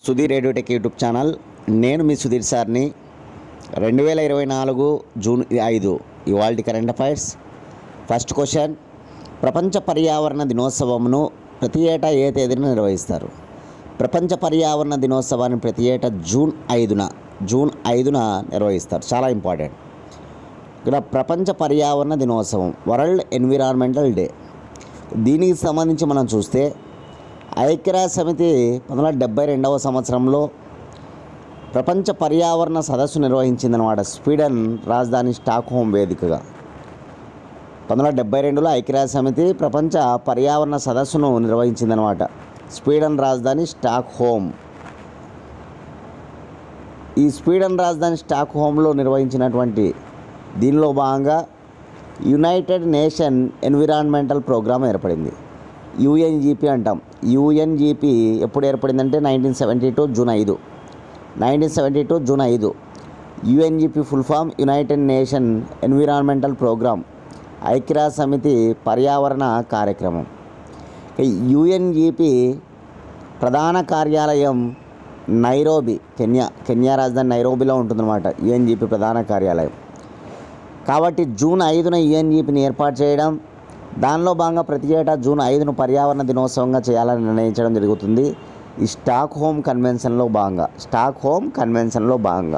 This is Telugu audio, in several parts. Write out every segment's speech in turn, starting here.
సుధీర్ రేడియోటెక్ యూట్యూబ్ ఛానల్ నేను మీ సుధీర్ సార్ని రెండు వేల ఇరవై నాలుగు జూన్ ఐదు ఇవాల్టి కరెంట్ అఫైర్స్ ఫస్ట్ క్వశ్చన్ ప్రపంచ పర్యావరణ దినోత్సవమును ప్రతి ఏటా ఏ తేదీన నిర్వహిస్తారు ప్రపంచ పర్యావరణ దినోత్సవాన్ని ప్రతి ఏటా జూన్ ఐదున జూన్ ఐదున నిర్వహిస్తారు చాలా ఇంపార్టెంట్ ఇక్కడ ప్రపంచ పర్యావరణ దినోత్సవం వరల్డ్ ఎన్విరాన్మెంటల్ డే దీనికి సంబంధించి మనం చూస్తే ఐక్యరాజ్య సమితి పంతొమ్మిది వందల డెబ్బై రెండవ సంవత్సరంలో ప్రపంచ పర్యావరణ సదస్సు నిర్వహించిందనమాట స్వీడన్ రాజధాని స్టాక్హోమ్ వేదికగా పంతొమ్మిది వందల డెబ్బై రెండులో ఐక్యరాజ్య సమితి ప్రపంచ పర్యావరణ సదస్సును నిర్వహించిందనమాట స్వీడన్ రాజధాని స్టాక్హోమ్ ఈ స్వీడన్ రాజధాని స్టాక్హోమ్లో నిర్వహించినటువంటి దీనిలో భాగంగా యునైటెడ్ నేషన్ ఎన్విరాన్మెంటల్ ప్రోగ్రామ్ ఏర్పడింది యుఎన్జిపి అంటాం యుఎన్జిపి ఎప్పుడు ఏర్పడిందంటే నైన్టీన్ సెవెంటీ టూ జూన్ ఐదు నైన్టీన్ సెవెంటీ టూ జూన్ ఐదు UNGP full form United Nation Environmental Programme ఐక్యరాజ్య సమితి పర్యావరణ కార్యక్రమం యుఎన్జిపి ప్రధాన కార్యాలయం నైరోబి కెన్యా కెన్యా రాజధాని నైరోబిలో ఉంటుందన్నమాట యుఎన్జిపి ప్రధాన కార్యాలయం కాబట్టి జూన్ ఐదున యుఎన్జిపిని ఏర్పాటు చేయడం దానిలో భాగంగా ప్రతి ఏటా జూన్ ఐదును పర్యావరణ దినోత్సవంగా చేయాలని నిర్ణయించడం జరుగుతుంది ఈ స్టాక్ హోమ్ కన్వెన్షన్లో భాగంగా స్టాక్ హోమ్ కన్వెన్షన్లో భాగంగా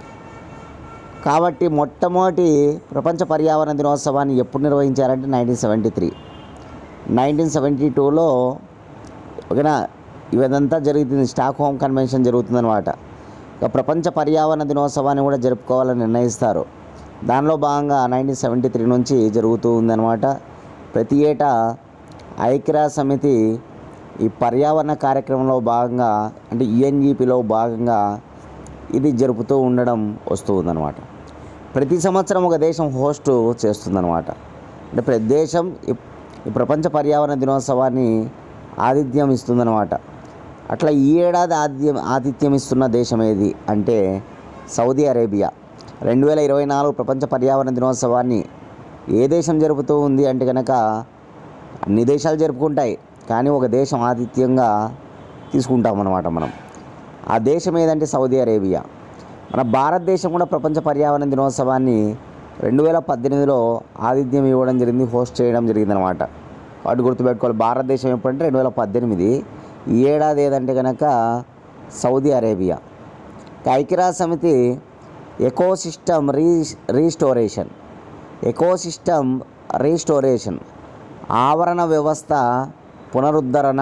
కాబట్టి మొట్టమొదటి ప్రపంచ పర్యావరణ దినోత్సవాన్ని ఎప్పుడు నిర్వహించారంటే nineteen seventy three nineteen seventy టూలో ఓకేనా ఇదంతా జరుగుతుంది స్టాక్ హోమ్ కన్వెన్షన్ జరుగుతుందన్నమాట ఇక ప్రపంచ పర్యావరణ దినోత్సవాన్ని కూడా జరుపుకోవాలని నిర్ణయిస్తారు దానిలో భాగంగా నైన్టీన్ సెవెంటీ త్రీ నుంచి జరుగుతూ ఉందన్నమాట ప్రతి ఏటా ఐక్యరాజ్య సమితి ఈ పర్యావరణ కార్యక్రమంలో భాగంగా అంటే యుఎన్జిపిలో భాగంగా ఇది జరుపుతూ ఉండడం వస్తూ ఉందన్నమాట ప్రతి సంవత్సరం ఒక దేశం హోస్ట్ చేస్తుందన్నమాట అంటే ప్రతి దేశం ఈ- ఈ ప్రపంచ పర్యావరణ దినోత్సవాన్ని ఆతిథ్యం ఇస్తుందన్నమాట అట్లా ఈ ఏడాది ఆతిథ్యం ఆతిథ్యం ఇస్తున్న దేశం ఏది అంటే సౌదీ అరేబియా రెండు వేల ఇరవై నాలుగు ప్రపంచ పర్యావరణ దినోత్సవాన్ని ఏ దేశం జరుపుతూ ఉంది అంటే కనుక అన్ని దేశాలు జరుపుకుంటాయి కానీ ఒక దేశం ఆతిథ్యంగా తీసుకుంటాం అన్నమాట మనం ఆ దేశం ఏదంటే సౌదీ అరేబియా మన భారతదేశం కూడా ప్రపంచ పర్యావరణ దినోత్సవాన్ని రెండు వేల పద్దెనిమిదిలో ఆతిథ్యం ఇవ్వడం జరిగింది హోస్ట్ చేయడం జరిగిందనమాట కాబట్టి గుర్తుపెట్టుకోవాలి భారతదేశం ఎప్పుడంటే రెండు వేల పద్దెనిమిది ఈ ఏడాది ఏదంటే కనుక సౌదీ అరేబియా ఇక ఐక్యరాజ్య సమితి ecosystem re restoration ecosystem restoration ఆవరణ వ్యవస్థ పునరుద్ధరణ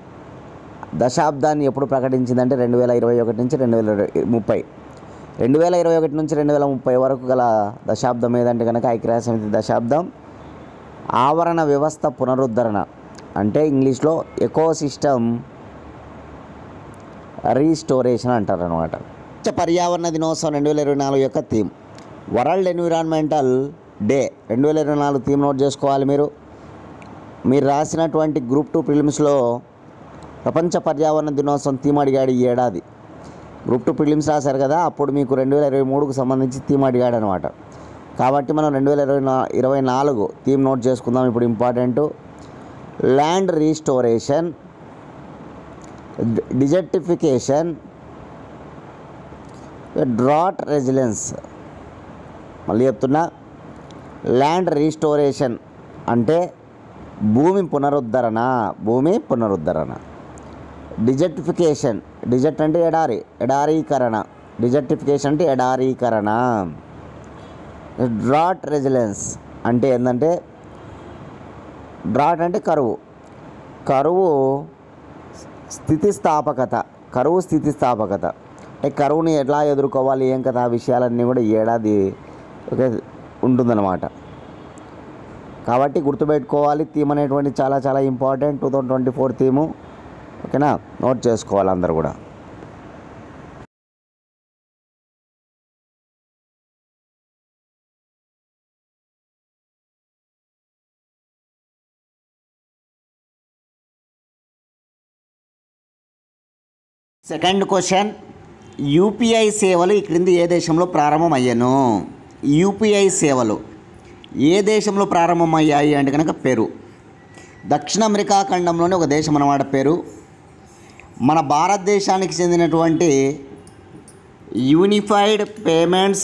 దశాబ్దాన్ని ఎప్పుడు ప్రకటించిందంటే రెండు వేల ఇరవై ఒకటి నుంచి రెండు వేల ముప్పై రెండు వేల ఇరవై ఒకటి నుంచి రెండు వేల ముప్పై వరకు గల దశాబ్దం ఏదంటే కనుక ఐక్యరాజ్య సమితి దశాబ్దం ఆవరణ వ్యవస్థ పునరుద్ధరణ అంటే ఇంగ్లీష్లో ఎకోసిస్టమ్ రీస్టోరేషన్ అంటారు అనమాట పర్యావరణ దినోత్సవం రెండు వేల ఇరవై నాలుగు యొక్క థీమ్ వరల్డ్ ఎన్విరాన్మెంటల్ డే రెండు వేల ఇరవై నాలుగు థీమ్ నోట్ చేసుకోవాలి మీరు మీరు రాసినటువంటి గ్రూప్ టూ ప్రిలిమ్స్లో ప్రపంచ పర్యావరణ దినోత్సవం థీమ్ అడిగాడు ఈ ఏడాది గ్రూప్ టూ ప్రిలిమ్స్ రాశారు కదా అప్పుడు మీకు రెండు వేల ఇరవై మూడుకు సంబంధించి థీమ్ అడిగాడు అనమాట కాబట్టి మనం రెండు వేల ఇరవై నా ఇరవై నాలుగు థీమ్ నోట్ చేసుకుందాం ఇప్పుడు important land restoration desertification drought resilience మళ్ళీ చెప్తున్నా ల్యాండ్ రీస్టోరేషన్ అంటే భూమి పునరుద్ధరణ భూమి పునరుద్ధరణ డిజర్టిఫికేషన్ డిజర్ట్ అంటే ఎడారి ఎడారీకరణ డిజర్టిఫికేషన్ అంటే ఎడారీకరణ డ్రాట్ రెసిలెన్స్ అంటే ఏంటంటే డ్రాట్ అంటే కరువు కరువు స్థితిస్థాపకత కరువు స్థితిస్థాపకత అంటే కరువుని ఎట్లా ఎదుర్కోవాలి ఏం కదా ఆ విషయాలన్నీ కూడా ఈ ఏడాది ఒక ఉంటుందన్నమాట కాబట్టి గుర్తుపెట్టుకోవాలి థీమ్ అనేటువంటి చాలా చాలా important two thousand twenty four theme ఓకేనా నోట్ చేసుకోవాలి అందరు కూడా సెకండ్ క్వశ్చన్ యూపీఐ సేవలు ఈ క్రింది ఏ దేశంలో ప్రారంభమయ్యాను యూపీఐ సేవలు ఏ దేశంలో ప్రారంభమయ్యాయి అంటే కనుక పెరు దక్షిణ అమెరికా ఖండంలోని ఒక దేశం అన్నమాట పేరు మన భారతదేశానికి చెందినటువంటి unified payments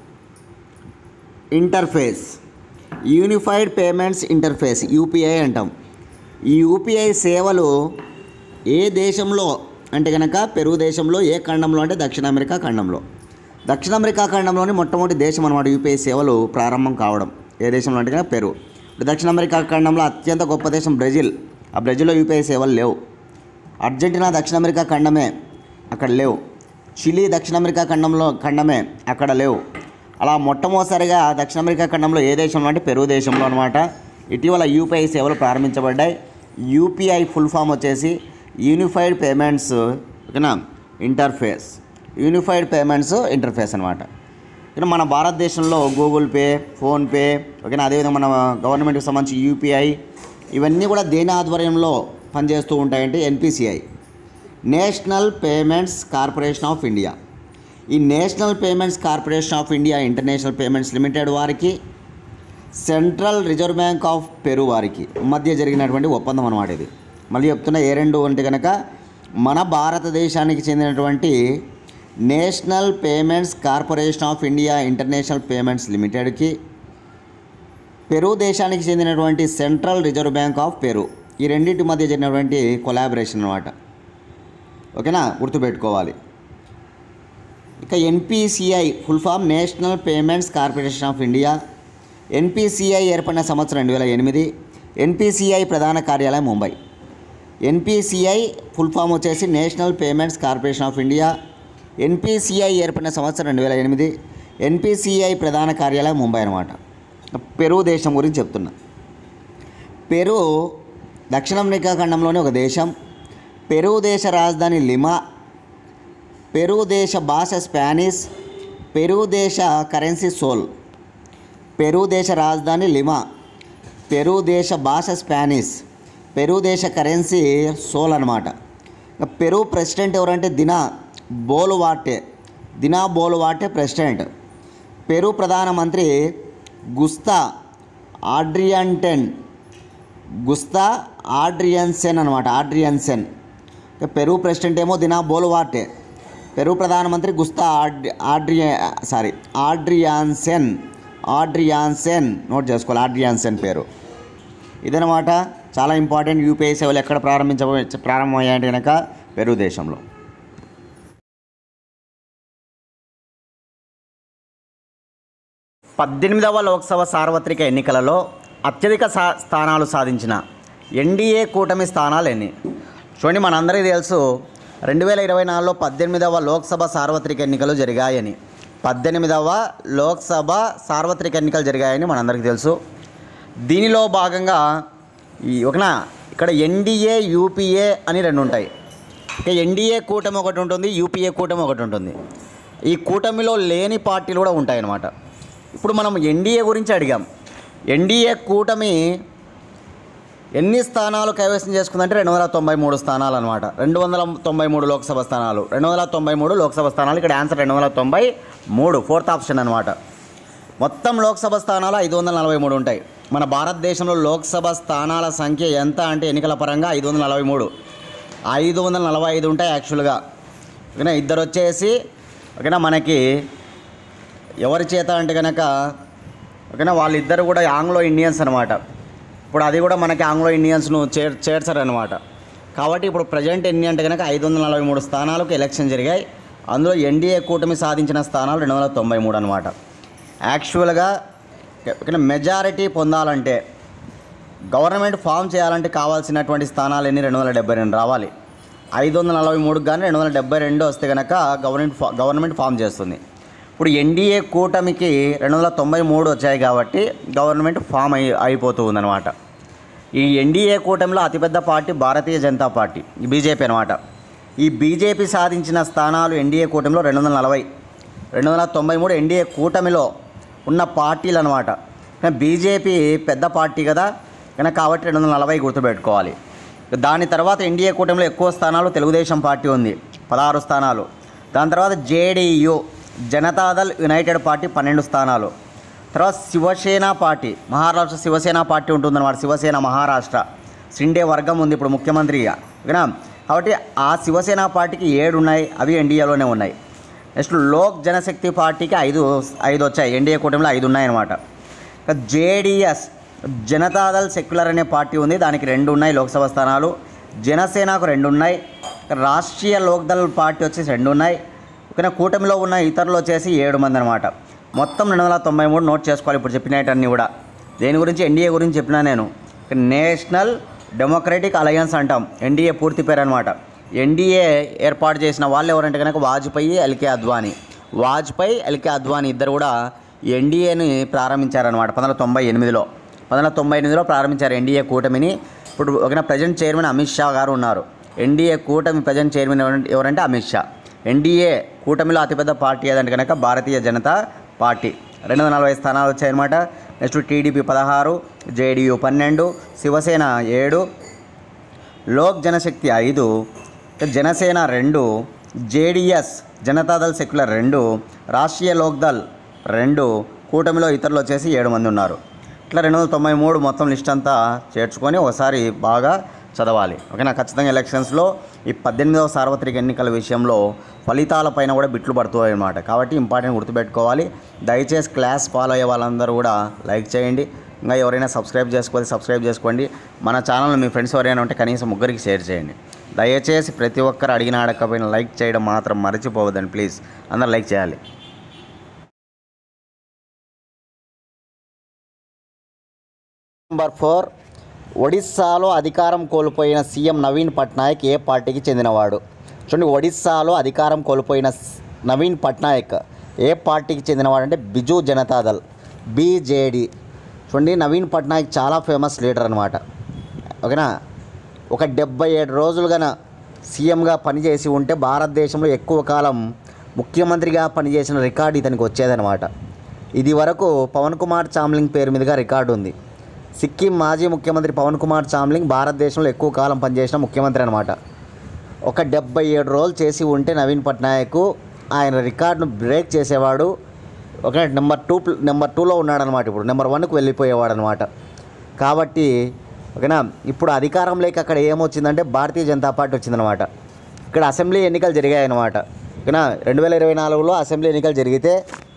interface unified payments interface UPI అంటాం ఈ యూపీఐ సేవలు ఏ దేశంలో అంటే కనుక పెరుగు దేశంలో ఏ ఖండంలో అంటే దక్షిణ అమెరికా ఖండంలో దక్షిణ అమెరికా ఖండంలోని మొట్టమొదటి దేశం అనమాట యూపీఐ సేవలు ప్రారంభం కావడం ఏ దేశంలో అంటే కనుక పెరు ఇప్పుడు దక్షిణ అమెరికా ఖండంలో అత్యంత గొప్ప దేశం బ్రెజిల్ ఆ బ్రెజిల్లో యూపీఐ సేవలు లేవు అర్జెంటీనా దక్షిణ అమెరికా ఖండమే అక్కడ లేవు చిలీ దక్షిణ అమెరికా ఖండంలో ఖండమే అక్కడ లేవు అలా మొట్టమొదటిసారిగా దక్షిణ అమెరికా ఖండంలో ఏ దేశంలో అంటే పెరుగు దేశంలో అనమాట ఇటీవల యూపీఐ సేవలు ప్రారంభించబడ్డాయి యూపీఐ ఫుల్ ఫామ్ వచ్చేసి యూనిఫైడ్ పేమెంట్స్ ఓకేనా ఇంటర్ఫేస్ యూనిఫైడ్ పేమెంట్స్ ఇంటర్ఫేస్ అనమాట ఇక మన భారతదేశంలో గూగుల్ పే ఫోన్పే ఓకేనా అదేవిధంగా మన గవర్నమెంట్కి సంబంధించి యూపీఐ ఇవన్నీ కూడా దేని ఆధ్వర్యంలో పనిచేస్తూ ఉంటాయంటే NPCI National Payments Corporation of India ఈ National Payments Corporation of India International Payments Limited వారికి Central Reserve Bank of Peru వారికి మధ్య జరిగినటువంటి ఒప్పందం అనమాట ఇది మళ్ళీ చెప్తున్నా ఏ రెండు అంటే కనుక మన భారతదేశానికి చెందినటువంటి National Payments Corporation of India International Payments లిమిటెడ్కి పెరు దేశానికి చెందినటువంటి Central Reserve Bank of Peru ఈ రెండింటి మధ్య జరిగినటువంటి కొలాబరేషన్ అనమాట ఓకేనా గుర్తుపెట్టుకోవాలి ఇక NPCI full form National Payments Corporation of India NPCI ఏర్పడిన సంవత్సరం రెండు వేల ఎనిమిది ఎన్పిసిఐ ప్రధాన కార్యాలయం ముంబై ఎన్పిసిఐ ఫుల్ ఫామ్ వచ్చేసి National Payments Corporation of India NPCI ఏర్పడిన సంవత్సరం రెండు వేల ఎనిమిది ఎన్పిసిఐ ప్రధాన కార్యాలయం ముంబై అనమాట పెరు దేశం గురించి చెప్తున్నా పెరు దక్షిణ అమెరికా ఖండంలోని ఒక దేశం పెరు దేశ రాజధాని లిమా పెరు దేశ భాష స్పానిష్ పెరు దేశ కరెన్సీ సోల్ పెరు దేశ రాజధాని లిమా పెరు దేశ భాష స్పానిష్ పెరు దేశ కరెన్సీ సోల్ అనమాట పెరు ప్రెసిడెంట్ ఎవరంటే దినా బోలువాటే దినా బోలువాటే ప్రెసిడెంట్ పెరు ప్రధానమంత్రి గుస్తా ఆడ్రియంటెన్ గుస్తా ఆడ్రియన్సెన్ అనమాట ఆడ్రియన్సెన్ ఇక పెరు ప్రెసిడెంట్ ఏమో దినా బోలువాటే పెరు ప్రధానమంత్రి గుస్తా ఆడ్ ఆడ్రియ సారీ ఆడ్రియాన్సెన్ ఆడ్రియాన్సెన్ నోట్ చేసుకోవాలి ఆడ్రియాన్సెన్ పేరు ఇదనమాట చాలా ఇంపార్టెంట్ యూపీఐ సేవలు ఎక్కడ ప్రారంభించ ప్రారంభమయ్యాయంటే కనుక పెరు దేశంలో పద్దెనిమిదవ లోక్సభ సార్వత్రిక ఎన్నికలలో అత్యధిక సా స్థానాలు సాధించిన ఎన్డీఏ కూటమి స్థానాలు ఎన్ని చూడండి మనందరికీ తెలుసు రెండు వేల ఇరవై నాలుగులో పద్దెనిమిదవ లోక్సభ సార్వత్రిక ఎన్నికలు జరిగాయని పద్దెనిమిదవ లోక్సభ సార్వత్రిక ఎన్నికలు జరిగాయని మనందరికీ తెలుసు దీనిలో భాగంగా ఈ ఒకనా ఇక్కడ ఎన్డీఏ యూపీఏ అని రెండు ఉంటాయి ఇక ఎన్డీఏ కూటమి ఒకటి ఉంటుంది యూపీఏ కూటమి ఒకటి ఉంటుంది ఈ కూటమిలో లేని పార్టీలు కూడా ఉంటాయన్నమాట ఇప్పుడు మనం ఎన్డీఏ గురించి అడిగాం ఎన్డీఏ కూటమి ఎన్ని స్థానాలు కైవసం చేసుకుందంటే రెండు వందల తొంభై మూడు స్థానాలు అనమాట రెండు వందల తొంభై మూడు లోక్సభ స్థానాలు రెండు వందల తొంభై మూడు లోక్సభ స్థానాలు ఇక్కడ ఆన్సర్ రెండు వందల తొంభై మూడు ఫోర్త్ ఆప్షన్ అనమాట మొత్తం లోక్సభ స్థానాలు ఐదు వందల నలభై మూడు ఉంటాయి మన భారతదేశంలో లోక్సభ స్థానాల సంఖ్య ఎంత అంటే ఎన్నికల పరంగా ఐదు వందల నలభై మూడు ఐదు వందల నలభై ఐదు ఉంటాయి యాక్చువల్గా ఓకేనా ఇద్దరు వచ్చేసి ఓకేనా మనకి ఎవరి చేత అంటే కనుక ఓకేనా వాళ్ళిద్దరు కూడా ఆంగ్లో ఇండియన్స్ అనమాట ఇప్పుడు అది కూడా మనకి ఆంగ్లో ఇండియన్స్ను చేర్ చేర్చారనమాట కాబట్టి ఇప్పుడు ప్రజెంట్ ఎన్ని అంటే కనుక ఐదు వందల నలభై మూడు స్థానాలకు ఎలక్షన్ జరిగాయి అందులో ఎన్డీఏ కూటమి సాధించిన స్థానాలు రెండు వందల తొంభై మూడు అనమాట యాక్చువల్గా ఓకేనా మెజారిటీ పొందాలంటే గవర్నమెంట్ ఫామ్ చేయాలంటే కావాల్సినటువంటి స్థానాలు ఎన్ని రెండు వందల డెబ్బై రెండు రావాలి ఐదు వందల నలభై మూడుకి కానీ రెండు వందల డెబ్బై రెండు వస్తే కనుక గవర్నమెంట్ ఫా గవర్నమెంట్ ఫామ్ చేస్తుంది ఇప్పుడు ఎన్డీఏ కూటమికి రెండు వందల తొంభై మూడు వచ్చాయి కాబట్టి గవర్నమెంట్ ఫామ్ అయి అయిపోతూ ఉందన్నమాట ఈ ఎన్డీఏ కూటమిలో అతిపెద్ద పార్టీ భారతీయ జనతా పార్టీ ఈ బీజేపీ అనమాట ఈ బీజేపీ సాధించిన స్థానాలు ఎన్డీఏ కూటమిలో రెండు వందల నలభై రెండు వందల తొంభై మూడు ఎన్డీఏ కూటమిలో ఉన్న పార్టీలు అనమాట కానీ బీజేపీ పెద్ద పార్టీ కదా కనుక కాబట్టి రెండు వందల నలభై గుర్తుపెట్టుకోవాలి దాని తర్వాత ఎన్డీఏ కూటమిలో ఎక్కువ స్థానాలు తెలుగుదేశం పార్టీ ఉంది పదహారు స్థానాలు దాని తర్వాత జేడీయూ జనతాదళ్ యునైటెడ్ పార్టీ పన్నెండు స్థానాలు తర్వాత శివసేన పార్టీ మహారాష్ట్ర శివసేన పార్టీ ఉంటుందన్నమాట శివసేన మహారాష్ట్ర సిండే వర్గం ఉంది ఇప్పుడు ముఖ్యమంత్రిగా ఓకేనా కాబట్టి ఆ శివసేన పార్టీకి ఏడు ఉన్నాయి అవి ఎన్డీఏలోనే ఉన్నాయి నెక్స్ట్ లోక్ జనశక్తి పార్టీకి ఐదు ఐదు వచ్చాయి ఎన్డీఏ కూటమిలో ఐదు ఉన్నాయన్నమాట ఇక జేడిఎస్ జనతాదళ్ సెక్యులర్ అనే పార్టీ ఉంది దానికి రెండు ఉన్నాయి లోక్సభ స్థానాలు జనసేనకు రెండు ఉన్నాయి ఇక రాష్ట్రీయ లోక్దళ్ పార్టీ వచ్చేసి రెండు ఉన్నాయి ఇక కూటమిలో ఉన్న ఇతరులు వచ్చేసి ఏడు మంది అనమాట మొత్తం రెండు వందల తొంభై మూడు నోట్ చేసుకోవాలి ఇప్పుడు చెప్పినవన్నీ కూడా దేని గురించి ఎన్డీఏ గురించి చెప్పినా నేను ఇక నేషనల్ డెమోక్రటిక్ అలయన్స్ అంటాం ఎన్డీఏ పూర్తి పేరు అనమాట ఎన్డీఏ ఏర్పాటు చేసిన వాళ్ళు ఎవరంటే కనుక వాజ్పేయి ఎల్కే అద్వానీ వాజ్పేయి ఎల్కే అద్వానీ ఇద్దరు కూడా ఎన్డీఏని ప్రారంభించారనమాట పంతొమ్మిది తొంభై ఎనిమిదిలో పంతొమ్మిది తొంభై ఎనిమిదిలో ప్రారంభించారు ఎన్డీఏ కూటమిని ఇప్పుడు ఒక ప్రజెంట్ చైర్మన్ అమిత్ షా గారు ఉన్నారు ఎన్డీఏ కూటమి ప్రజెంట్ చైర్మన్ ఎవరంటే ఎవరంటే అమిత్ షా ఎన్డీఏ కూటమిలో అతిపెద్ద పార్టీ ఏదంటే కనుక భారతీయ జనతా పార్టీ రెండు వందల నలభై స్థానాలు వచ్చాయన్నమాట నెక్స్ట్ టీడీపీ పదహారు జేడీయూ పన్నెండు శివసేన ఏడు లోక్ జనశక్తి ఐదు జనసేన రెండు జేడిఎస్ జనతాదళ్ సెక్యులర్ రెండు రాష్ట్రీయ లోక్దళ్ రెండు కూటమిలో ఇతరులు వచ్చేసి ఏడు మంది ఉన్నారు ఇట్లా రెండు వందల తొంభై మూడు మొత్తం లిస్ట్ అంతా చేర్చుకొని ఒకసారి బాగా చదవాలి ఓకేనా ఖచ్చితంగా ఎలక్షన్స్లో ఈ పద్దెనిమిదవ సార్వత్రిక ఎన్నికల విషయంలో ఫలితాలపైన కూడా బిట్లు పడుతాయి అన్నమాట కాబట్టి ఇంపార్టెంట్ గుర్తుపెట్టుకోవాలి దయచేసి క్లాస్ ఫాలో అయ్యే వాళ్ళందరూ కూడా లైక్ చేయండి ఇంకా ఎవరైనా సబ్స్క్రైబ్ చేసుకోవాలి సబ్స్క్రైబ్ చేసుకోండి మన ఛానల్ మీ ఫ్రెండ్స్ ఎవరైనా ఉంటే కనీసం ముగ్గురికి షేర్ చేయండి దయచేసి ప్రతి ఒక్కరు అడిగిన అడగకపోయినా లైక్ చేయడం మాత్రం మర్చిపోవద్దండి ప్లీజ్ అందరు లైక్ చేయాలి నెంబర్ ఫోర్ ఒడిస్సాలో అధికారం కోల్పోయిన సీఎం నవీన్ పట్నాయక్ ఏ పార్టీకి చెందినవాడు చూడండి ఒడిస్సాలో అధికారం కోల్పోయిన స్- నవీన్ పట్నాయక్ ఏ పార్టీకి చెందినవాడు అంటే బిజు జనతాదళ్ బీజేడి చూడండి నవీన్ పట్నాయక్ చాలా ఫేమస్ లీడర్ అనమాట ఓకేనా ఒక డెబ్బై ఏడు రోజులుగా సీఎంగా పనిచేసి ఉంటే భారతదేశంలో ఎక్కువ కాలం ముఖ్యమంత్రిగా పనిచేసిన రికార్డు ఇతనికి వచ్చేదనమాట ఇది వరకు పవన్ కుమార్ చామ్లింగ్ పేరు మీదుగా రికార్డు ఉంది సిక్కిం మాజీ ముఖ్యమంత్రి పవన్ కుమార్ చామ్లింగ్ భారతదేశంలో ఎక్కువ కాలం పనిచేసిన ముఖ్యమంత్రి అనమాట ఒక డెబ్బై ఏడు రోజులు చేసి ఉంటే నవీన్ పట్నాయక్ ఆయన రికార్డును బ్రేక్ చేసేవాడు ఒక నెంబర్ టూ నెంబర్ టూలో ఉన్నాడనమాట ఇప్పుడు నెంబర్ వన్కి వెళ్ళిపోయేవాడు అనమాట కాబట్టి ఓకేనా ఇప్పుడు అధికారం లేక అక్కడ ఏమొచ్చిందంటే భారతీయ జనతా పార్టీ వచ్చిందనమాట ఇక్కడ అసెంబ్లీ ఎన్నికలు జరిగాయి అనమాట ఓకేనా రెండు వేల ఇరవై నాలుగులో అసెంబ్లీ ఎన్నికలు జరిగితే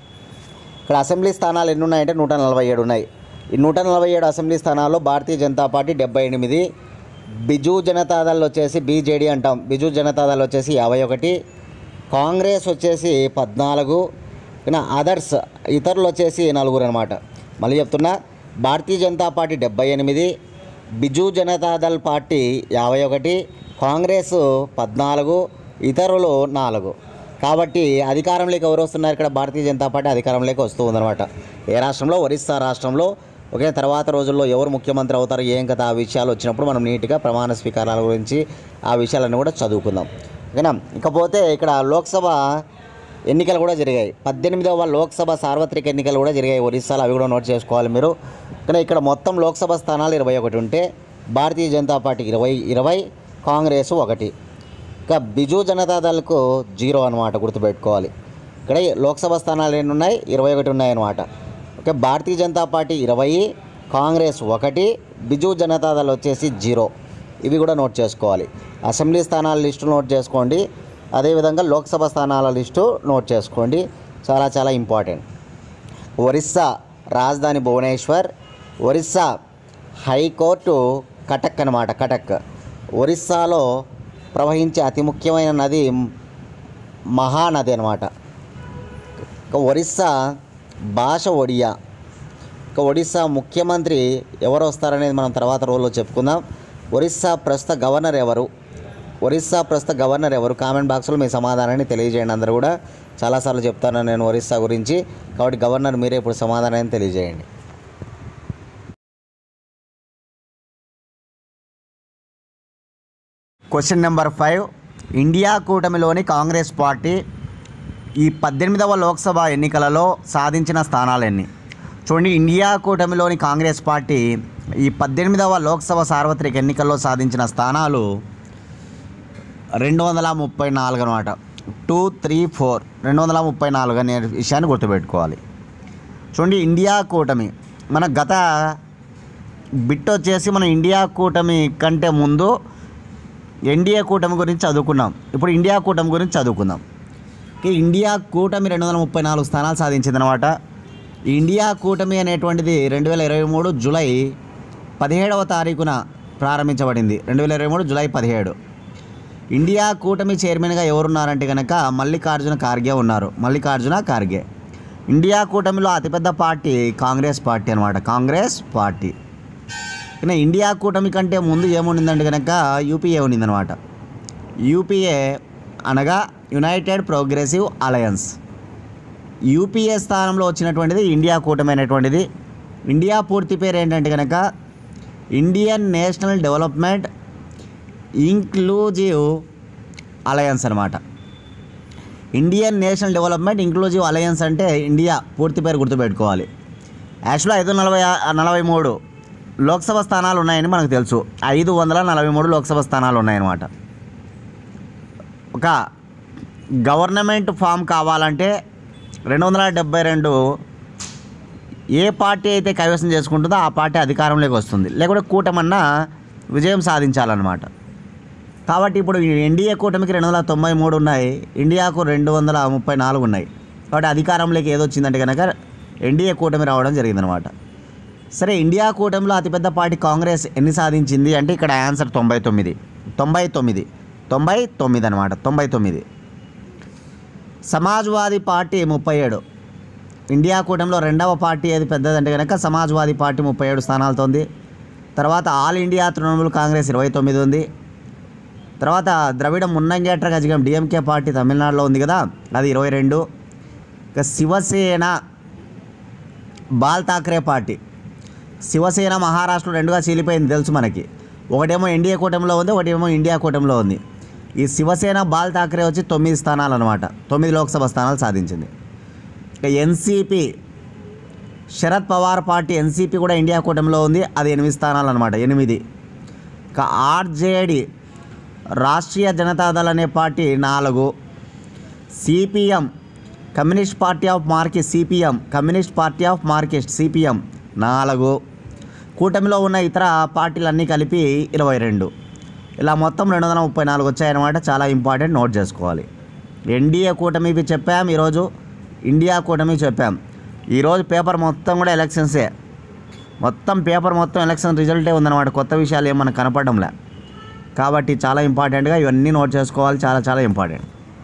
ఇక్కడ అసెంబ్లీ స్థానాలు ఎన్ని ఉన్నాయంటే నూట నలభై ఏడు ఉన్నాయి ఈ నూట నలభై ఏడు అసెంబ్లీ స్థానాల్లో భారతీయ జనతా పార్టీ డెబ్బై ఎనిమిది బిజు జనతాదళ్ వచ్చేసి బీజేడీ అంటాం బిజు జనతాదళ్ వచ్చేసి యాభై ఒకటి కాంగ్రెస్ వచ్చేసి పద్నాలుగు ఇక అదర్స్ ఇతరులు వచ్చేసి నలుగురు అనమాట మళ్ళీ చెప్తున్నా భారతీయ జనతా పార్టీ డెబ్బై ఎనిమిది బిజు జనతాదళ్ పార్టీ యాభై ఒకటి కాంగ్రెస్ పద్నాలుగు ఇతరులు నాలుగు కాబట్టి అధికారంలోకి ఎవరు వస్తున్నారు ఇక్కడ భారతీయ జనతా పార్టీ అధికారంలోకి వస్తూ ఉందన్నమాట ఏ రాష్ట్రంలో ఒరిస్సా రాష్ట్రంలో ఒకే తర్వాత రోజుల్లో ఎవరు ముఖ్యమంత్రి అవుతారు ఏం కదా ఆ విషయాలు వచ్చినప్పుడు మనం నీట్గా ప్రమాణ స్వీకారాల గురించి ఆ విషయాలన్నీ కూడా చదువుకుందాం ఓకేనా ఇకపోతే ఇక్కడ లోక్సభ ఎన్నికలు కూడా జరిగాయి పద్దెనిమిదవ లోక్సభ సార్వత్రిక ఎన్నికలు కూడా జరిగాయి ఒరిస్సాలో అవి కూడా నోట్ చేసుకోవాలి మీరు కానీ ఇక్కడ మొత్తం లోక్సభ స్థానాలు ఇరవై ఒకటి ఉంటే భారతీయ జనతా పార్టీకి ఇరవై ఇరవై కాంగ్రెస్ ఒకటి ఇక బిజు జనతాదళ్కు జీరో అనమాట గుర్తుపెట్టుకోవాలి ఇక్కడ లోక్సభ స్థానాలు ఎన్ని ఉన్నాయి ఇరవై ఒకటి ఉన్నాయన్నమాట ఓకే భారతీయ జనతా పార్టీ ఇరవై కాంగ్రెస్ ఒకటి బిజు జనతాదళ్ వచ్చేసి జీరో ఇవి కూడా నోట్ చేసుకోవాలి అసెంబ్లీ స్థానాల లిస్టు నోట్ చేసుకోండి అదేవిధంగా లోక్సభ స్థానాల లిస్టు నోట్ చేసుకోండి చాలా చాలా ఇంపార్టెంట్ ఒరిస్సా రాజధాని భువనేశ్వర్ ఒరిస్సా హైకోర్టు కటక్ అనమాట కటక్ ఒరిస్సాలో ప్రవహించే అతి ముఖ్యమైన నది మహానది అనమాట ఇక ఒరిస్సా భాష ఒడియా ఇక ఒడిస్సా ముఖ్యమంత్రి ఎవరు వస్తారనేది మనం తర్వాత రోజుల్లో చెప్పుకుందాం ఒరిస్సా ప్రస్తుత గవర్నర్ ఎవరు ఒరిస్సా ప్రస్తుత గవర్నర్ ఎవరు కామెంట్ బాక్స్లో మీ సమాధానాన్ని తెలియజేయండి అందరూ కూడా చాలాసార్లు చెప్తాను నేను ఒరిస్సా గురించి కాబట్టి గవర్నర్ మీరే ఇప్పుడు సమాధానాన్ని తెలియజేయండి క్వశ్చన్ నెంబర్ ఫైవ్ ఇండియా కూటమిలోని కాంగ్రెస్ పార్టీ ఈ పద్దెనిమిదవ లోక్సభ ఎన్నికలలో సాధించిన స్థానాలు ఎన్ని చూడండి ఇండియా కూటమిలోని కాంగ్రెస్ పార్టీ ఈ పద్దెనిమిదవ లోక్సభ సార్వత్రిక ఎన్నికల్లో సాధించిన స్థానాలు రెండు వందల ముప్పై నాలుగు అనమాట టూ త్రీ ఫోర్ రెండు వందల ముప్పై నాలుగు అనే విషయాన్ని గుర్తుపెట్టుకోవాలి చూడండి ఇండియా కూటమి మన గత బిట్ వచ్చేసి మన ఇండియా కూటమి కంటే ముందు ఎన్డీఏ కూటమి గురించి చదువుకున్నాం ఇప్పుడు ఇండియా కూటమి గురించి చదువుకుందాం ఈ ఇండియా కూటమి రెండు వందల ముప్పై నాలుగు స్థానాలు సాధించిందనమాట ఈ ఇండియా కూటమి అనేటువంటిది రెండు వేల ఇరవై మూడు జూలై పదిహేడవ తారీఖున ప్రారంభించబడింది రెండు వేల ఇరవై మూడు జూలై పదిహేడు ఇండియా కూటమి చైర్మన్గా ఎవరున్నారంటే కనుక మల్లికార్జున ఖార్గే ఉన్నారు మల్లికార్జున ఖార్గే ఇండియా కూటమిలో అతిపెద్ద పార్టీ కాంగ్రెస్ పార్టీ అనమాట కాంగ్రెస్ పార్టీ కానీ ఇండియా కూటమి కంటే ముందు ఏముండిందంటే కనుక యూపీఏ ఉండిందనమాట యూపీఏ అనగా యునైటెడ్ ప్రోగ్రెసివ్ అలయన్స్ యూపీఏ స్థానంలో వచ్చినటువంటిది ఇండియా కూటమి అనేటువంటిది ఇండియా పూర్తి పేరు ఏంటంటే కనుక Indian national development inclusive alliance అనమాట Indian national development inclusive alliance అంటే ఇండియా పూర్తి పేరు గుర్తుపెట్టుకోవాలి యాక్చువల్గా ఐదు నలభై నలభై మూడు లోక్సభ స్థానాలు ఉన్నాయని మనకు తెలుసు ఐదు వందల నలభై మూడు లోక్సభ స్థానాలు ఉన్నాయన్నమాట ఒక గవర్నమెంట్ ఫామ్ కావాలంటే రెండు వందల డెబ్బై రెండు ఏ పార్టీ అయితే కైవసం చేసుకుంటుందో ఆ పార్టీ అధికారంలోకి వస్తుంది లేకుంటే కూటమన్నా విజయం సాధించాలన్నమాట కాబట్టి ఇప్పుడు ఈ ఎన్డీఏ కూటమికి రెండు వందల తొంభై మూడు ఉన్నాయి ఇండియాకు రెండు వందల ముప్పై నాలుగు ఉన్నాయి కాబట్టి అధికారంలోకి ఏదో వచ్చిందంటే కనుక ఎన్డీఏ కూటమి రావడం జరిగిందనమాట సరే ఇండియా కూటమిలో అతిపెద్ద పార్టీ కాంగ్రెస్ ఎన్ని సాధించింది అంటే ఇక్కడ ఆన్సర్ తొంభై తొమ్మిది తొంభై తొమ్మిది తొంభై తొమ్మిది అనమాట తొంభై తొమ్మిది సమాజ్వాదీ పార్టీ ముప్పై ఏడు ఇండియా కూటమిలో రెండవ పార్టీ ఏది పెద్దదంటే కనుక సమాజ్వాదీ పార్టీ ముప్పై ఏడు స్థానాలతో ఉంది తర్వాత ఆల్ ఇండియా తృణమూల్ కాంగ్రెస్ ఇరవై తొమ్మిది ఉంది తర్వాత ద్రవిడ మున్నంగేట్ర గజగం డిఎంకే పార్టీ తమిళనాడులో ఉంది కదా అది ఇరవై రెండు ఇక శివసేన బాల్ ఠాక్రే పార్టీ శివసేన మహారాష్ట్రలో రెండుగా చీలిపోయింది తెలుసు మనకి ఒకటేమో ఎన్డీఏ కూటమిలో ఉంది ఒకటేమో ఇండియా కూటమిలో ఉంది ఈ శివసేన బాల్ ఠాక్రే వచ్చి తొమ్మిది స్థానాలు అనమాట తొమ్మిది లోక్సభ స్థానాలు సాధించింది ఇక NCP Sharad Pawar party NCP కూడా ఇండియా కూటమిలో ఉంది అది ఎనిమిది స్థానాలు అనమాట ఎనిమిది ఇక ఆర్జేడి రాష్ట్రీయ జనతాదళ్ అనే పార్టీ నాలుగు CPM communist party of market CPM communist party of market CPM నాలుగు కూటమిలో ఉన్న ఇతర పార్టీలన్నీ కలిపి ఇరవై రెండు ఇలా మొత్తం రెండు వందల ముప్పై నాలుగు వచ్చాయన్నమాట చాలా ఇంపార్టెంట్ నోట్ చేసుకోవాలి ఎన్డీఏ కూటమి ఇవి చెప్పాం ఈరోజు ఇండియా కూటమి చెప్పాం ఈరోజు పేపర్ మొత్తం కూడా ఎలక్షన్సే మొత్తం పేపర్ మొత్తం ఎలక్షన్ రిజల్టే ఉందన్నమాట కొత్త విషయాలు ఏమన్నా కనపడంలే కాబట్టి చాలా ఇంపార్టెంట్గా ఇవన్నీ నోట్ చేసుకోవాలి చాలా చాలా ఇంపార్టెంట్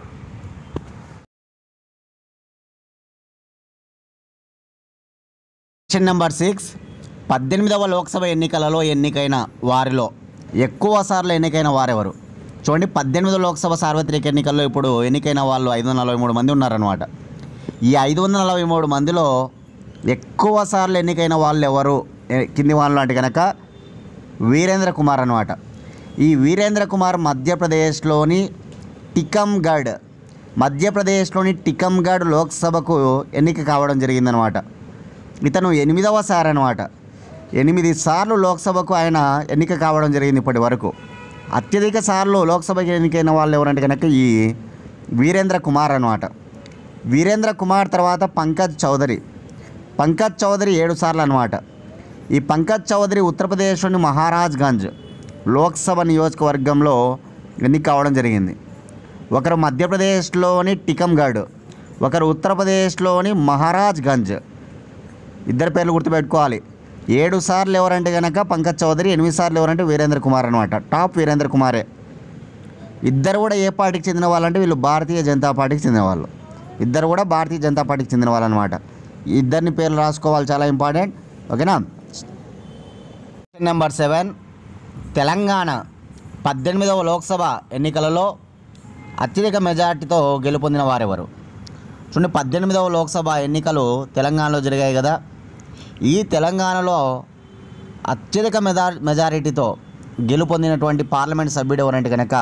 క్వశ్చన్ నెంబర్ సిక్స్ పద్దెనిమిదవ లోక్సభ ఎన్నికలలో ఎన్నికైన వారిలో ఎక్కువ సార్లు ఎన్నికైన వారెవరు చూడండి పద్దెనిమిదవ లోక్సభ సార్వత్రిక ఎన్నికల్లో ఇప్పుడు ఎన్నికైన వాళ్ళు ఐదు వందల నలభై మూడు మంది ఉన్నారనమాట ఈ ఐదు వందల నలభై మూడు మందిలో ఎక్కువ సార్లు ఎన్నికైన వాళ్ళు ఎవరు ఎ- కింది వాళ్ళు అంటే కనుక వీరేంద్ర కుమార్ అనమాట ఈ వీరేంద్ర కుమార్ మధ్యప్రదేశ్లోని టికమ్గఢ్ మధ్యప్రదేశ్లోని టికమ్గఢ్ లోక్సభకు ఎన్నిక కావడం జరిగిందనమాట ఇతను ఎనిమిదవసారి అనమాట ఎనిమిది సార్లు లోక్సభకు ఆయన ఎన్నిక కావడం జరిగింది ఇప్పటి వరకు అత్యధిక సార్లు లోక్సభకి ఎన్నికైన వాళ్ళు ఎవరంటే కనుక ఈ వీరేంద్ర కుమార్ అనమాట వీరేంద్ర కుమార్ తర్వాత పంకజ్ చౌదరి పంకజ్ చౌదరి ఏడు సార్లు అనమాట ఈ పంకజ్ చౌదరి ఉత్తరప్రదేశ్లోని మహారాజ్గంజ్ లోక్సభ నియోజకవర్గంలో ఎన్నిక కావడం జరిగింది ఒకరు మధ్యప్రదేశ్లోని టికమ్గఢ్ ఒకరు ఉత్తరప్రదేశ్లోని మహారాజ్గంజ్ ఇద్దరు పేర్లు గుర్తుపెట్టుకోవాలి ఏడు సార్లు ఎవరంటే కనుక పంకజ్ చౌదరి ఎనిమిది సార్లు ఎవరంటే వీరేంద్ర కుమార్ అనమాట టాప్ వీరేంద్ర కుమారే ఇద్దరు కూడా ఏ పార్టీకి చెందిన వాళ్ళంటే వీళ్ళు భారతీయ జనతా పార్టీకి చెందిన వాళ్ళు ఇద్దరు కూడా భారతీయ జనతా పార్టీకి చెందిన వాళ్ళు అనమాట ఇద్దరిని పేర్లు రాసుకోవాలి చాలా ఇంపార్టెంట్ ఓకేనా నెంబర్ సెవెన్ తెలంగాణ పద్దెనిమిదవ లోక్సభ ఎన్నికలలో అత్యధిక మెజార్టీతో గెలుపొందిన వారెవరు చూడండి పద్దెనిమిదవ లోక్సభ ఎన్నికలు తెలంగాణలో జరిగాయి కదా ఈ తెలంగాణలో అత్యధిక మెజా మెజారిటీతో గెలుపొందినటువంటి పార్లమెంట్ సభ్యుడు ఎవరంటే కనుక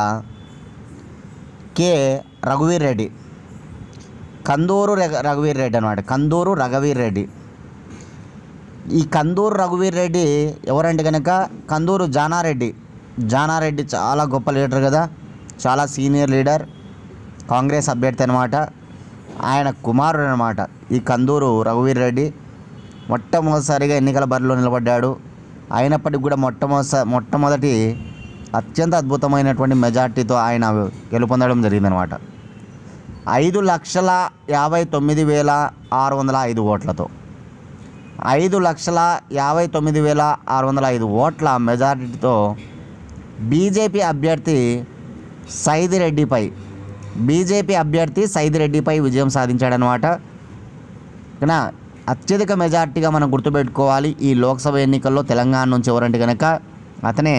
కె రఘువీర్ రెడ్డి కందూరు రఘ- రఘువీర్ రెడ్డి అనమాట కందూరు రఘువీర్ రెడ్డి ఈ కందూరు రఘువీర్ రెడ్డి ఎవరంటే కనుక కందూరు జానారెడ్డి జానారెడ్డి చాలా గొప్ప లీడర్ కదా చాలా సీనియర్ లీడర్ కాంగ్రెస్ అభ్యర్థి అనమాట ఆయన కుమారుడు అనమాట ఈ కందూరు రఘువీర్ రెడ్డి మొట్టమొదటిసారిగా ఎన్నికల బరిలో నిలబడ్డాడు అయినప్పటికీ కూడా మొట్టమొదటి మొట్టమొదటి అత్యంత అద్భుతమైనటువంటి మెజార్టీతో ఆయన గెలుపొందడం జరిగిందనమాట ఐదు లక్షల యాభై తొమ్మిది వేల ఆరు వందల ఐదు ఓట్లతో ఐదు లక్షల యాభై తొమ్మిది వేల ఆరు వందల ఐదు ఓట్ల మెజారిటీతో బీజేపీ అభ్యర్థి సైదిరెడ్డిపై బీజేపీ అభ్యర్థి సైదిరెడ్డిపై విజయం సాధించాడనమాట కనుక అత్యధిక మెజార్టీగా మనం గుర్తుపెట్టుకోవాలి ఈ లోక్సభ ఎన్నికల్లో తెలంగాణ నుంచి ఎవరంటే కనుక అతనే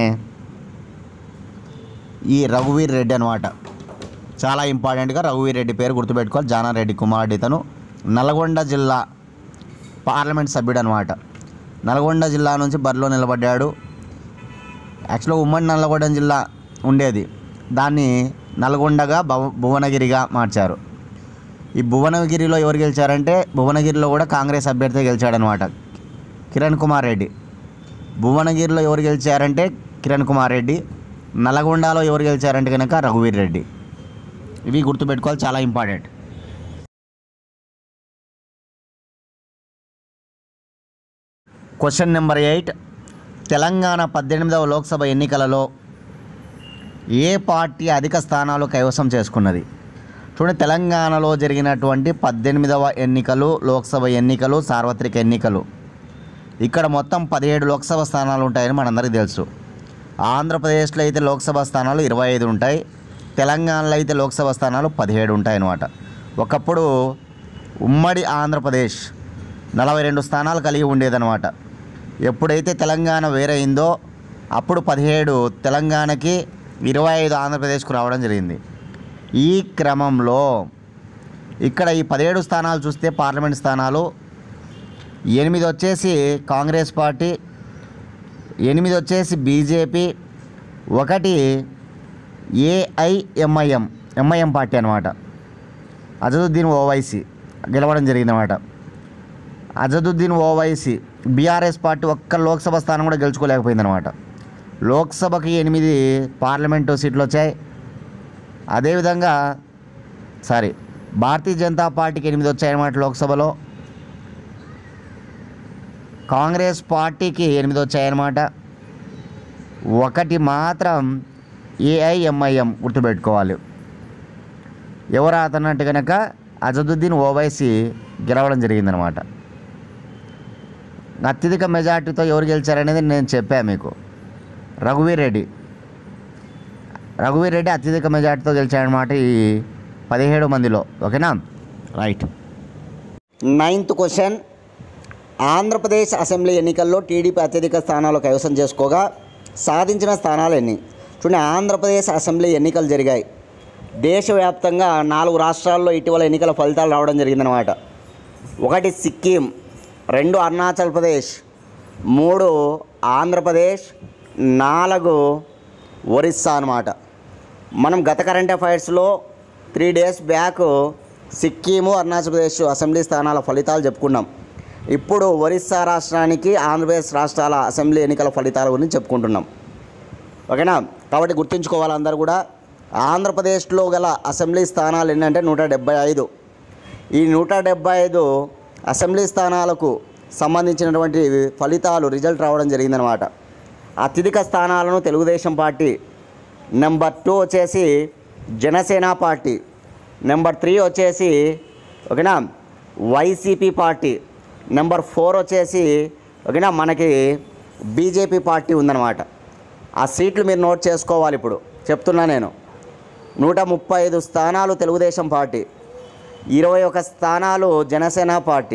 ఈ రఘువీర్ రెడ్డి అనమాట చాలా ఇంపార్టెంట్గా రఘువీర్ రెడ్డి పేరు గుర్తుపెట్టుకోవాలి జానారెడ్డి కుమారుడు ఇతను నల్గొండ జిల్లా పార్లమెంట్ సభ్యుడు అనమాట నల్గొండ జిల్లా నుంచి బరిలో నిలబడ్డాడు యాక్చువల్గా ఉమ్మడి నల్లగొండ జిల్లా ఉండేది దాన్ని నల్గొండగా భవ భువనగిరిగా మార్చారు ఈ భువనగిరిలో ఎవరు గెలిచారంటే భువనగిరిలో కూడా కాంగ్రెస్ అభ్యర్థి గెలిచాడనమాట కిరణ్ కుమార్ రెడ్డి భువనగిరిలో ఎవరు గెలిచారంటే కిరణ్ కుమార్ రెడ్డి నల్గొండలో ఎవరు గెలిచారంటే కనుక రఘువీర్ రెడ్డి ఇవి గుర్తుపెట్టుకోవాలి చాలా important question number eight Telangana పద్దెనిమిదవ లోక్సభ ఎన్నికలలో ఏ పార్టీ అధిక స్థానాలు కైవసం చేసుకున్నది చూడండి తెలంగాణలో జరిగినటువంటి పద్దెనిమిదవ ఎన్నికలు లోక్సభ ఎన్నికలు సార్వత్రిక ఎన్నికలు ఇక్కడ మొత్తం పదిహేడు లోక్సభ స్థానాలు ఉంటాయని మనందరికీ తెలుసు ఆంధ్రప్రదేశ్లో అయితే లోక్సభ స్థానాలు ఇరవై ఐదు ఉంటాయి తెలంగాణలో అయితే లోక్సభ స్థానాలు పదిహేడు ఉంటాయి అన్నమాట ఒకప్పుడు ఉమ్మడి ఆంధ్రప్రదేశ్ నలభై రెండు స్థానాలు కలిగి ఉండేదన్నమాట ఎప్పుడైతే తెలంగాణ వేరైందో అప్పుడు పదిహేడు తెలంగాణకి ఇరవై ఐదు ఆంధ్రప్రదేశ్కు రావడం జరిగింది ఈ క్రమంలో ఇక్కడ ఈ పదిహేడు స్థానాలు చూస్తే పార్లమెంట్ స్థానాలు ఎనిమిది వచ్చేసి కాంగ్రెస్ పార్టీ ఎనిమిది వచ్చేసి బీజేపీ ఒకటి ఏఐఎంఐఎం ఎంఐఎం పార్టీ అనమాట అజదుద్దీన్ ఓవైసీ గెలవడం జరిగిందన్నమాట అజదుద్దీన్ ఓవైసీ బీఆర్ఎస్ పార్టీ ఒక్క లోక్సభ స్థానం కూడా గెలుచుకోలేకపోయిందనమాట లోక్సభకి ఎనిమిది పార్లమెంటు సీట్లు వచ్చాయి అదేవిధంగా సారీ భారతీయ జనతా పార్టీకి ఎనిమిది వచ్చాయన్నమాట లోక్సభలో కాంగ్రెస్ పార్టీకి ఎనిమిది వచ్చాయన్నమాట ఒకటి మాత్రం ఏఐఎంఐఎం గుర్తుపెట్టుకోవాలి ఎవరు అతనంటే కనుక అజదుద్దీన్ ఓవైసీ గెలవడం జరిగిందనమాట అత్యధిక మెజార్టీతో ఎవరు గెలిచారనేది నేను చెప్పాను మీకు రఘువీర్ రెడ్డి రఘువీర్ రెడ్డి అత్యధిక మెజార్టీతో గెలిచాడనమాట ఈ పదిహేడు మందిలో ఓకేనా right ninth question Andhra Pradesh assembly ఎన్నికల్లో టీడీపీ అత్యధిక స్థానాలు కైవసం చేసుకోగా సాధించిన స్థానాలు ఎన్ని చూడండి ఆంధ్రప్రదేశ్ అసెంబ్లీ ఎన్నికలు జరిగాయి దేశవ్యాప్తంగా నాలుగు రాష్ట్రాల్లో ఇటీవల ఎన్నికల ఫలితాలు రావడం జరిగిందనమాట ఒకటి సిక్కిం రెండు అరుణాచల్ ప్రదేశ్ మూడు ఆంధ్రప్రదేశ్ నాలుగు ఒరిస్సా అనమాట మనం గత కరెంట్ అఫైర్స్లో three days back Sikkim Arunachal Pradesh assembly స్థానాల ఫలితాలు చెప్పుకున్నాం ఇప్పుడు ఒరిస్సా రాష్ట్రానికి ఆంధ్రప్రదేశ్ రాష్ట్రాల అసెంబ్లీ ఎన్నికల ఫలితాల గురించి చెప్పుకుంటున్నాం ఓకేనా కాబట్టి గుర్తుంచుకోవాలి అందరూ కూడా ఆంధ్రప్రదేశ్లో గల అసెంబ్లీ స్థానాలు ఏంటంటే నూట డెబ్బై ఐదు ఈ నూట డెబ్బై ఐదు అసెంబ్లీ స్థానాలకు సంబంధించినటువంటి ఫలితాలు రిజల్ట్ రావడం జరిగిందనమాట అత్యధిక స్థానాలను తెలుగుదేశం పార్టీ నెంబర్ టూ వచ్చేసి జనసేన పార్టీ నెంబర్ త్రీ వచ్చేసి ఓకేనా వైసీపీ పార్టీ నెంబర్ ఫోర్ వచ్చేసి ఓకేనా మనకి బీజేపీ పార్టీ ఉందన్నమాట ఆ సీట్లు మీరు నోట్ చేసుకోవాలి ఇప్పుడు చెప్తున్నా నేను నూట ముప్పై ఐదు స్థానాలు తెలుగుదేశం పార్టీ ఇరవై ఒక స్థానాలు జనసేన పార్టీ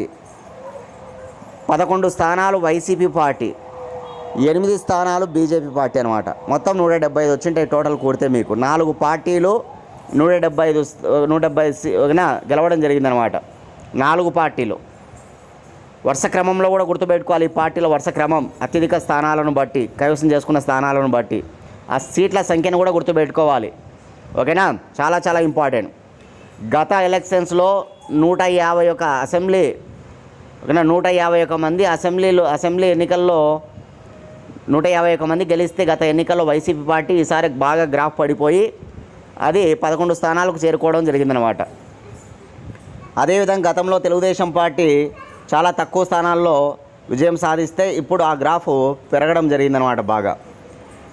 పదకొండు స్థానాలు వైసీపీ పార్టీ ఎనిమిది స్థానాలు బీజేపీ పార్టీ అనమాట మొత్తం నూట డెబ్బై ఐదు వచ్చింటాయి టోటల్ కూడితే మీకు నాలుగు పార్టీలు నూట డెబ్బై ఐదు నూట డెబ్బై ఐదు సీ- ఓకేనా గెలవడం జరిగిందనమాట నాలుగు పార్టీలు వరుస క్రమంలో కూడా గుర్తుపెట్టుకోవాలి ఈ పార్టీల వరుస క్రమం అత్యధిక స్థానాలను బట్టి కైవసం చేసుకున్న స్థానాలను బట్టి ఆ సీట్ల సంఖ్యను కూడా గుర్తుపెట్టుకోవాలి ఓకేనా చాలా చాలా ఇంపార్టెంట్ గత ఎలక్షన్స్లో నూట యాభై ఒక అసెంబ్లీ ఓకేనా నూట యాభై ఒక మంది అసెంబ్లీలో అసెంబ్లీ ఎన్నికల్లో నూట యాభై ఒక మంది గెలిస్తే గత ఎన్నికల్లో వైసీపీ పార్టీ ఈసారి బాగా గ్రాఫ్ పడిపోయి అది పదకొండు స్థానాలకు చేరుకోవడం జరిగిందనమాట అదేవిధంగా గతంలో తెలుగుదేశం పార్టీ చాలా తక్కువ స్థానాల్లో విజయం సాధిస్తే ఇప్పుడు ఆ గ్రాఫ్ పెరగడం జరిగిందనమాట బాగా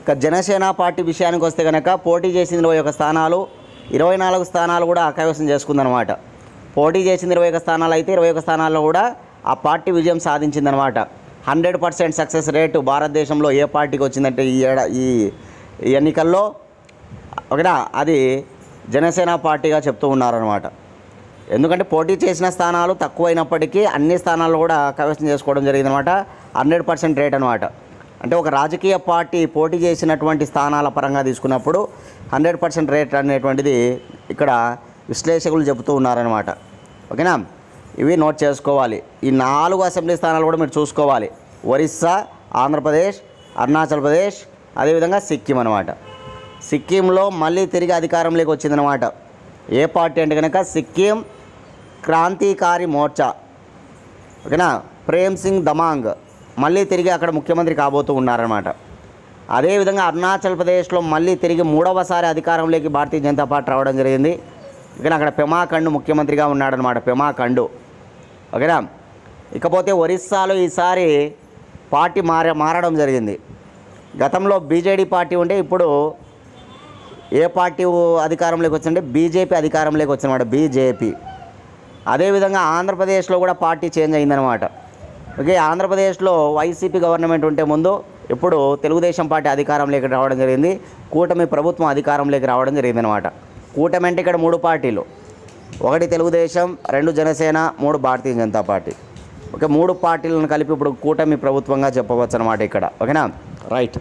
ఇక జనసేన పార్టీ విషయానికి వస్తే కనుక పోటీ చేసింది ఇరవై ఒక స్థానాలు ఇరవై నాలుగు స్థానాలు కూడా కైవసం చేసుకుందనమాట పోటీ చేసింది ఇరవై ఒక స్థానాలు అయితే ఇరవై ఒక స్థానాల్లో కూడా ఆ పార్టీ విజయం సాధించిందనమాట హండ్రెడ్ పర్సెంట్ సక్సెస్ రేటు భారతదేశంలో ఏ పార్టీకి వచ్చిందంటే ఈ ఏడా ఈ ఈ ఎన్నికల్లో ఓకేనా అది జనసేన పార్టీగా చెప్తూ ఉన్నారనమాట ఎందుకంటే పోటీ చేసిన స్థానాలు తక్కువైనప్పటికీ అన్ని స్థానాల్లో కూడా కైవసం చేసుకోవడం జరిగిందనమాట హండ్రెడ్ పర్సెంట్ రేట్ అనమాట అంటే ఒక రాజకీయ పార్టీ పోటీ చేసినటువంటి స్థానాల పరంగా తీసుకున్నప్పుడు హండ్రెడ్ పర్సెంట్ రేట్ అనేటువంటిది ఇక్కడ విశ్లేషకులు చెబుతూ ఉన్నారనమాట ఓకేనా ఇవి నోట్ చేసుకోవాలి ఈ నాలుగు అసెంబ్లీ స్థానాలు కూడా మీరు చూసుకోవాలి ఒరిస్సా ఆంధ్రప్రదేశ్ అరుణాచల్ ప్రదేశ్ అదేవిధంగా సిక్కిం అనమాట సిక్కింలో మళ్ళీ తిరిగి అధికారంలోకి వచ్చిందనమాట ఏ పార్టీ అంటే కనుక సిక్కిం క్రాంతికారి మోర్చా ఓకేనా ప్రేమ్ సింగ్ దమాంగ్ మళ్ళీ తిరిగి అక్కడ ముఖ్యమంత్రి కాబోతూ ఉన్నారనమాట అదేవిధంగా అరుణాచల్ ప్రదేశ్లో మళ్ళీ తిరిగి మూడవసారి అధికారంలోకి భారతీయ జనతా పార్టీ రావడం జరిగింది ఓకేనా అక్కడ పెమా ఖండు ముఖ్యమంత్రిగా ఉన్నాడనమాట పెమా ఖండు ఓకేనా ఇకపోతే ఒరిస్సాలో ఈసారి పార్టీ మార మారడం జరిగింది గతంలో బీజేడీ పార్టీ ఉంటే ఇప్పుడు ఏ పార్టీ అధికారంలోకి వచ్చిందంటే బీజేపీ అధికారంలోకి వచ్చినమాట బీజేపీ అదేవిధంగా ఆంధ్రప్రదేశ్లో కూడా పార్టీ చేంజ్ అయిందనమాట ఓకే ఆంధ్రప్రదేశ్లో వైసీపీ గవర్నమెంట్ ఉంటే ముందు ఇప్పుడు తెలుగుదేశం పార్టీ అధికారంలోకి రావడం జరిగింది కూటమి ప్రభుత్వం అధికారంలోకి రావడం జరిగిందనమాట కూటమి అంటే ఇక్కడ మూడు పార్టీలు ఒకటి తెలుగుదేశం రెండు జనసేన మూడు భారతీయ జనతా పార్టీ ఓకే మూడు పార్టీలను కలిపి ఇప్పుడు కూటమి ప్రభుత్వంగా చెప్పవచ్చు అనమాట ఇక్కడ ఓకేనా రైట్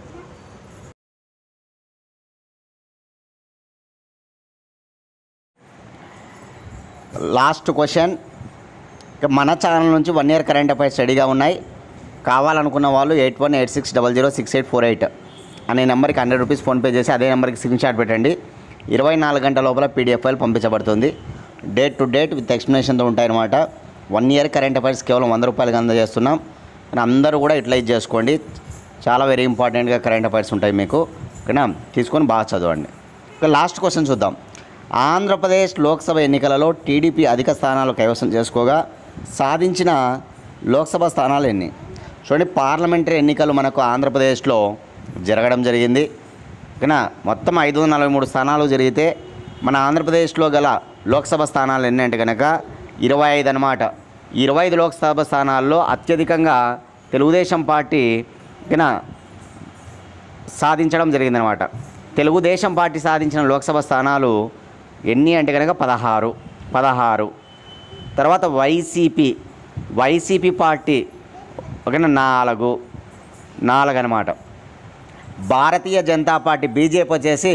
లాస్ట్ క్వశ్చన్ ఇక మన ఛానల్ నుంచి వన్ ఇయర్ కరెంట్ అఫైర్స్ రెడీగా ఉన్నాయి కావాలనుకున్న వాళ్ళు eight one eight six double zero six eight four eight అనే నెంబర్కి హండ్రెడ్ రూపీస్ ఫోన్పే చేసి అదే నెంబర్కి స్క్రీన్ షాట్ పెట్టండి ఇరవై నాలుగు గంటల లోపల పీడిఎఫ్ ఫైల్ పంపించబడుతుంది డేట్ టు డేట్ విత్ ఎక్స్ప్లెనేషన్తో ఉంటాయన్నమాట వన్ ఇయర్ కరెంట్ అఫైర్స్ కేవలం వంద రూపాయలకి అందజేస్తున్నాం కానీ అందరూ కూడా యూటిలైజ్ చేసుకోండి చాలా వెరీ ఇంపార్టెంట్గా కరెంట్ అఫైర్స్ ఉంటాయి మీకు ఓకేనా తీసుకొని బాగా చదవండి ఇక లాస్ట్ క్వశ్చన్ చూద్దాం ఆంధ్రప్రదేశ్ లోక్సభ ఎన్నికలలో టీడీపీ అధిక స్థానాలు కైవసం చేసుకోగా సాధించిన లోక్సభ స్థానాలు ఎన్ని చూడండి పార్లమెంటరీ ఎన్నికలు మనకు ఆంధ్రప్రదేశ్లో జరగడం జరిగింది ఓకేనా మొత్తం ఐదు వందల నలభై మూడు స్థానాలు జరిగితే మన ఆంధ్రప్రదేశ్లో గల లోక్సభ స్థానాలు ఎన్ని అంటే కనుక ఇరవై ఐదు అనమాట ఇరవై ఐదు లోక్సభ స్థానాల్లో అత్యధికంగా తెలుగుదేశం పార్టీ ఓకేనా సాధించడం జరిగిందనమాట తెలుగుదేశం పార్టీ సాధించిన లోక్సభ స్థానాలు ఎన్ని అంటే కనుక పదహారు పదహారు తర్వాత వైసీపీ వైసీపీ పార్టీ ఓకేనా నాలుగు నాలుగు అనమాట భారతీయ జనతా పార్టీ బీజేపీ వచ్చేసి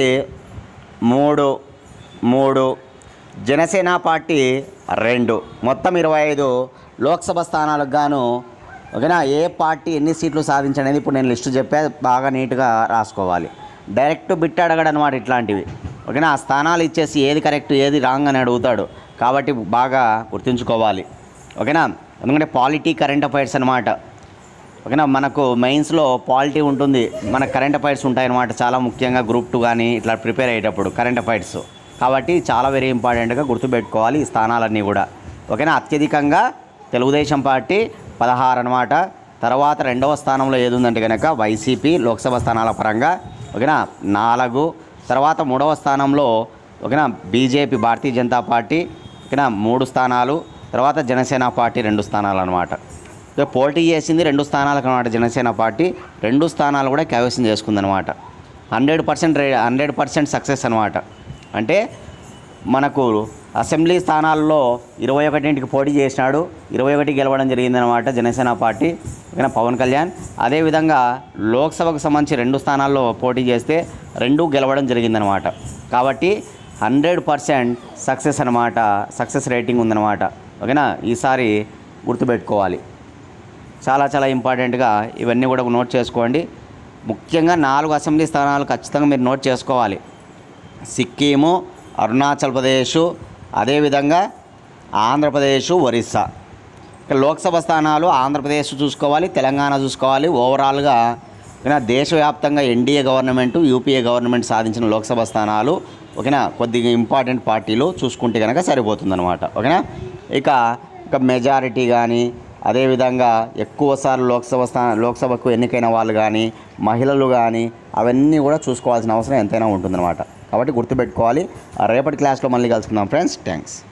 మూడు మూడు జనసేన పార్టీ రెండు మొత్తం ఇరవై ఐదు లోక్సభ స్థానాలకు గాను ఓకేనా ఏ పార్టీ ఎన్ని సీట్లు సాధించనేది ఇప్పుడు నేను లిస్టు చెప్పే బాగా నీట్గా రాసుకోవాలి డైరెక్ట్ బిట్ అడగడు అనమాట ఇట్లాంటివి ఓకేనా ఆ స్థానాలు ఇచ్చేసి ఏది కరెక్ట్ ఏది రాంగ్ అని అడుగుతాడు కాబట్టి బాగా గుర్తుంచుకోవాలి ఓకేనా ఎందుకంటే పాలిటీ కరెంట్ అఫైర్స్ అనమాట ఓకేనా మనకు మెయిన్స్లో పాలిటీ ఉంటుంది మన కరెంట్ అఫైర్స్ ఉంటాయన్నమాట చాలా ముఖ్యంగా గ్రూప్ టూ కానీ ఇట్లా ప్రిపేర్ అయ్యేటప్పుడు కరెంట్ అఫైర్స్ కాబట్టి చాలా వెరీ ఇంపార్టెంట్గా గుర్తుపెట్టుకోవాలి ఈ స్థానాలన్నీ కూడా ఓకేనా అత్యధికంగా తెలుగుదేశం పార్టీ పదహారు అనమాట తర్వాత రెండవ స్థానంలో ఏది ఉందంటే కనుక వైసీపీ లోక్సభ స్థానాల పరంగా ఓకేనా నాలుగు తర్వాత మూడవ స్థానంలో ఓకేనా బీజేపీ భారతీయ జనతా పార్టీ ఓకేనా మూడు స్థానాలు తర్వాత జనసేన పార్టీ రెండు స్థానాలు అనమాట ఇక పోటీ చేసింది రెండు స్థానాలకు అనమాట జనసేన పార్టీ రెండు స్థానాలు కూడా కైవసం చేసుకుందనమాట హండ్రెడ్ పర్సెంట్ రే హండ్రెడ్ పర్సెంట్ సక్సెస్ అనమాట అంటే మనకు అసెంబ్లీ స్థానాల్లో ఇరవై ఒకటింటికి పోటీ చేసినాడు ఇరవై ఒకటి గెలవడం జరిగిందనమాట జనసేన పార్టీ ఓకేనా పవన్ కళ్యాణ్ అదేవిధంగా లోక్సభకు సంబంధించి రెండు స్థానాల్లో పోటీ చేస్తే రెండు గెలవడం జరిగిందనమాట కాబట్టి హండ్రెడ్ పర్సెంట్ సక్సెస్ అనమాట సక్సెస్ రేటింగ్ ఉందన్నమాట ఓకేనా ఈసారి గుర్తుపెట్టుకోవాలి చాలా చాలా ఇంపార్టెంట్గా ఇవన్నీ కూడా నోట్ చేసుకోండి ముఖ్యంగా నాలుగు అసెంబ్లీ స్థానాలు ఖచ్చితంగా మీరు నోట్ చేసుకోవాలి సిక్కిము అరుణాచల్ ప్రదేశ్ అదేవిధంగా ఆంధ్రప్రదేశ్ ఒరిస్సా ఇక లోక్సభ స్థానాలు ఆంధ్రప్రదేశ్ చూసుకోవాలి తెలంగాణ చూసుకోవాలి ఓవరాల్గా ఓకేనా దేశవ్యాప్తంగా ఎన్డీఏ గవర్నమెంట్ యూపీఏ గవర్నమెంట్ సాధించిన లోక్సభ స్థానాలు ఓకేనా కొద్దిగా ఇంపార్టెంట్ పార్టీలు చూసుకుంటే కనుక సరిపోతుందన్నమాట ఓకేనా ఇక ఇక మెజారిటీ కానీ అదేవిధంగా ఎక్కువసార్లు లోక్సభ స్థా లోక్సభకు ఎన్నికైన వాళ్ళు కానీ మహిళలు కానీ అవన్నీ కూడా చూసుకోవాల్సిన అవసరం ఎంతైనా ఉంటుందన్నమాట కాబట్టి గుర్తుపెట్టుకోవాలి ఆ రేపటి క్లాస్లో మళ్ళీ కలుసుకుందాం ఫ్రెండ్స్ థ్యాంక్స్